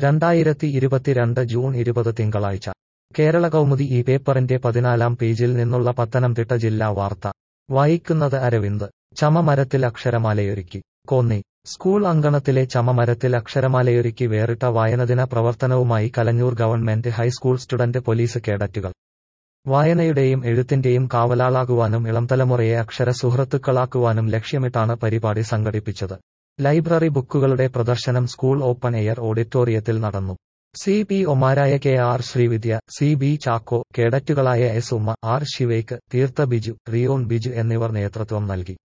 രണ്ടായിരത്തി ഇരുപത്തിരണ്ട് ജൂൺ ഇരുപത് തിങ്കളാഴ്ച കേരള കൗമുദി ഈ പേപ്പറിന്റെ പതിനാലാം പേജിൽ നിന്നുള്ള പത്തനംതിട്ട ജില്ലാ വാർത്ത വായിക്കുന്നത് അരവിന്ദ് ചമമരത്തിൽ അക്ഷരമാലയൊരുക്കി കോന്നി സ്കൂൾ അങ്കണത്തിലെ ചമമരത്തിൽ അക്ഷരമാലയൊരുക്കി വേറിട്ട വായനദിന പ്രവർത്തനവുമായി Kalanjoor government high school student police കേഡറ്റുകൾ വായനയുടെയും എഴുത്തിന്റെയും കാവലാളാകുവാനും ഇളംതലമുറയെ അക്ഷര സുഹൃത്തുക്കളാക്കുവാനും ലക്ഷ്യമിട്ടാണ് പരിപാടി സംഘടിപ്പിച്ചത് ലൈബ്രറി ബുക്കുകളുടെ പ്രദർശനം സ്കൂൾ ഓപ്പൺ എയർ ഓഡിറ്റോറിയത്തിൽ നടന്നു സി പി ഒമാരായ K R Sreevidya C B Chacko കേഡറ്റുകളായ എസ് ഉമ്മ ആർ ശിവേക്ക് തീർത്ഥ ബിജു റിയോൺ ബിജു എന്നിവർ നേതൃത്വം നൽകി